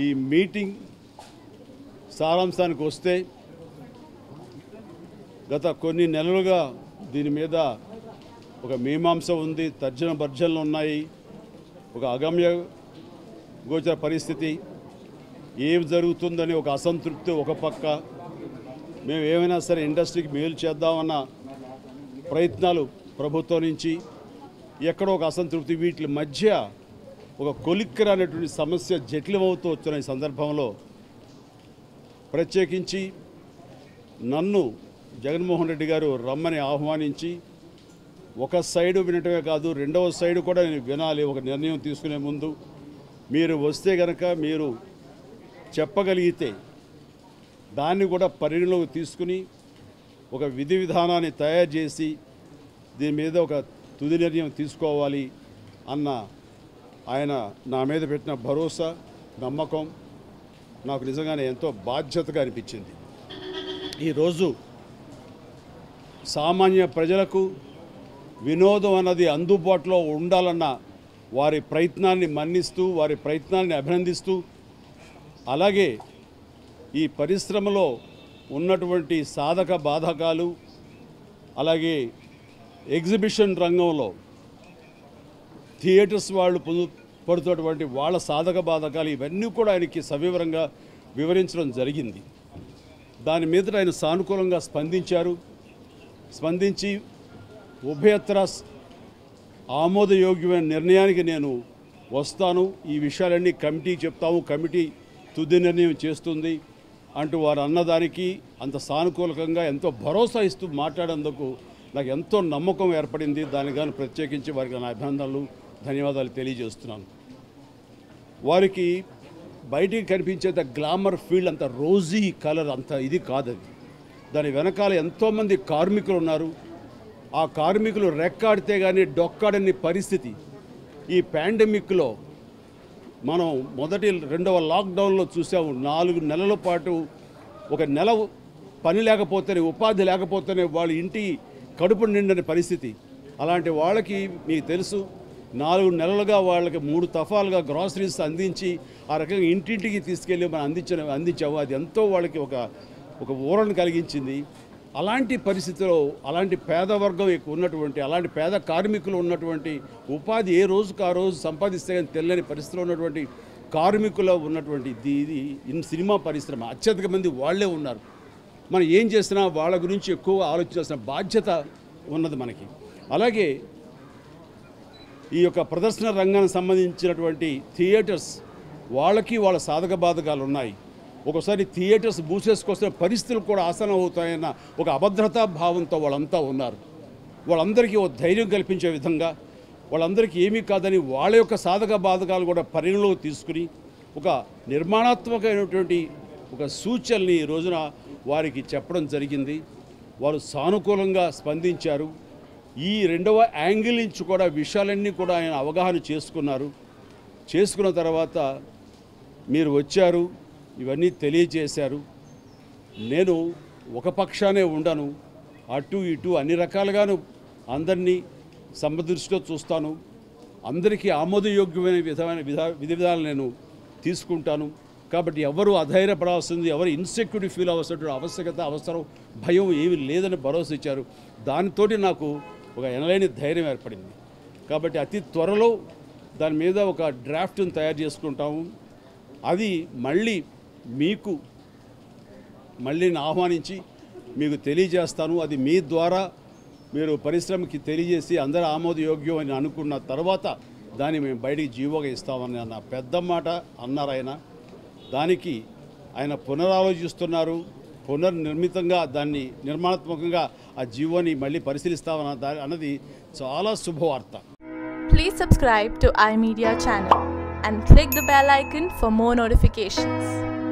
ఈ మీటింగ్ సారాంశానికి వస్తే గత కొన్ని నెలలుగా దీని మీద ఒక మీమాంస ఉంది తర్జన భర్జనలు ఉన్నాయి ఒక అగమ్య గోచర పరిస్థితి ఏం జరుగుతుందని ఒక అసంతృప్తి ఒక పక్క మేము ఏమైనా సరే ఇండస్ట్రీకి మేలు చేద్దామన్న ప్రయత్నాలు ప్రభుత్వం నుంచి ఎక్కడో ఒక అసంతృప్తి వీటి మధ్య ఒక కొలిక్కర అనేటువంటి సమస్య జటిలమవుతూ వచ్చిన ఈ సందర్భంలో ప్రత్యేకించి నన్ను జగన్మోహన్ రెడ్డి గారు రమ్మని ఆహ్వానించి ఒక సైడు వినటమే కాదు రెండవ సైడు కూడా నేను వినాలి ఒక నిర్ణయం తీసుకునే ముందు మీరు వస్తే గనక మీరు చెప్పగలిగితే దాన్ని కూడా పరిగణలోకి తీసుకుని ఒక విధి విధానాన్ని తయారు చేసి దీని మీద ఒక తుది నిర్ణయం తీసుకోవాలి అన్న ఆయన నా మీద పెట్టిన భరోసా నమ్మకం నాకు నిజంగానే ఎంతో బాధ్యతగా అనిపించింది ఈరోజు సామాన్య ప్రజలకు వినోదం అన్నది అందుబాటులో ఉండాలన్న వారి ప్రయత్నాన్ని మన్నిస్తూ వారి ప్రయత్నాన్ని అభినందిస్తూ అలాగే ఈ పరిశ్రమలో ఉన్నటువంటి సాధక బాధకాలు అలాగే ఎగ్జిబిషన్ రంగంలో థియేటర్స్ వాళ్ళు పొందు పడుతున్నటువంటి వాళ్ళ సాధక బాధకాలు ఇవన్నీ కూడా ఆయనకి సవివరంగా వివరించడం జరిగింది దాని మీద ఆయన సానుకూలంగా స్పందించారు స్పందించి ఉభయత్ర ఆమోదయోగ్యమైన నిర్ణయానికి నేను వస్తాను ఈ విషయాలన్నీ కమిటీ చెప్తాము కమిటీ తుది నిర్ణయం చేస్తుంది అంటూ వారు అన్నదానికి అంత సానుకూలకంగా ఎంతో భరోసా ఇస్తూ మాట్లాడేందుకు నాకు ఎంతో నమ్మకం ఏర్పడింది దానికి గాను ప్రత్యేకించి వారికి నా అభినందనలు ధన్యవాదాలు తెలియజేస్తున్నాను వారికి బయటికి కనిపించేంత గ్లామర్ ఫీల్డ్ అంత రోజీ కలర్ అంత ఇది కాదది దాని వెనకాల ఎంతోమంది కార్మికులు ఉన్నారు ఆ కార్మికులు రెక్కాడితే కానీ డొక్కాడని పరిస్థితి ఈ పాండమిక్లో మనం మొదటి రెండవ లాక్డౌన్లో చూసాము నాలుగు నెలల పాటు ఒక నెల పని లేకపోతేనే ఉపాధి లేకపోతేనే వాళ్ళ ఇంటి కడుపు నిండని పరిస్థితి అలాంటి వాళ్ళకి మీకు తెలుసు నాలుగు నెలలుగా వాళ్ళకి మూడు తఫాలుగా గ్రాసరీస్ అందించి ఆ రకంగా ఇంటింటికి తీసుకెళ్ళి మనం అందించిన అందించాము అది ఎంతో వాళ్ళకి ఒక ఒక ఊరను కలిగించింది అలాంటి పరిస్థితిలో అలాంటి పేద వర్గం ఎక్కువ ఉన్నటువంటి అలాంటి పేద కార్మికులు ఉన్నటువంటి ఉపాధి ఏ రోజుకు ఆ రోజు సంపాదిస్తే కానీ తెలియని పరిస్థితిలో ఉన్నటువంటి కార్మికులు ఉన్నటువంటి ఇది ఇది ఇన్ సినిమా పరిశ్రమ అత్యధిక మంది వాళ్ళే ఉన్నారు మనం ఏం చేసినా వాళ్ళ గురించి ఎక్కువ ఆలోచించాల్సిన బాధ్యత ఉన్నది మనకి అలాగే ఈ యొక్క ప్రదర్శన రంగానికి సంబంధించినటువంటి థియేటర్స్ వాళ్ళకి వాళ్ళ సాధక బాధకాలు ఉన్నాయి ఒకసారి థియేటర్స్ మూసేసుకొస్తే పరిస్థితులు కూడా ఆసనం అవుతాయన్న ఒక అభద్రతా భావంతో వాళ్ళంతా ఉన్నారు వాళ్ళందరికీ ఒక ధైర్యం కల్పించే విధంగా వాళ్ళందరికీ ఏమీ కాదని వాళ్ళ యొక్క సాధక బాధకాలు కూడా పరిగణలోకి తీసుకుని ఒక నిర్మాణాత్మకమైనటువంటి ఒక సూచనల్ని ఈ రోజున వారికి చెప్పడం జరిగింది వారు సానుకూలంగా స్పందించారు ఈ రెండవ యాంగిల్ నుంచి కూడా విషయాలన్నీ కూడా ఆయన అవగాహన చేసుకున్నారు చేసుకున్న తర్వాత మీరు వచ్చారు ఇవన్నీ తెలియజేశారు నేను ఒక పక్షానే ఉండను అటు ఇటు అన్ని రకాలుగాను అందరినీ సమదృష్టితో చూస్తాను అందరికీ ఆమోదయోగ్యమైన విధమైన విధా విధి విధానాలు నేను తీసుకుంటాను కాబట్టి ఎవరు అధైర్యపడాల్సింది ఎవరు ఇన్సెక్యూరిటీ ఫీల్ అవ్వాల్సిన ఆవశ్యకత అవసరం భయం ఏమీ లేదని భరోసా ఇచ్చారు దానితోటి నాకు ఒక ఎనలేని ధైర్యం ఏర్పడింది కాబట్టి అతి త్వరలో దాని మీద ఒక డ్రాఫ్ట్ని తయారు చేసుకుంటాము అది మళ్ళీ మీకు మళ్ళీ నేను ఆహ్వానించి మీకు తెలియజేస్తాను అది మీ ద్వారా మీరు పరిశ్రమకి తెలియజేసి అందరూ ఆమోదయోగ్యం అని అనుకున్న తర్వాత దాన్ని మేము బయటికి జీవోగా ఇస్తామని అన్న పెద్ద మాట అన్నారు ఆయన దానికి ఆయన పునరాలోచిస్తున్నారు పునర్నిర్మితంగా దాన్ని నిర్మాణాత్మకంగా ఆ జీవోని మళ్ళీ పరిశీలిస్తామన్న దా అన్నది చాలా శుభవార్త Please subscribe to iMedia channel and click the bell icon for more notifications.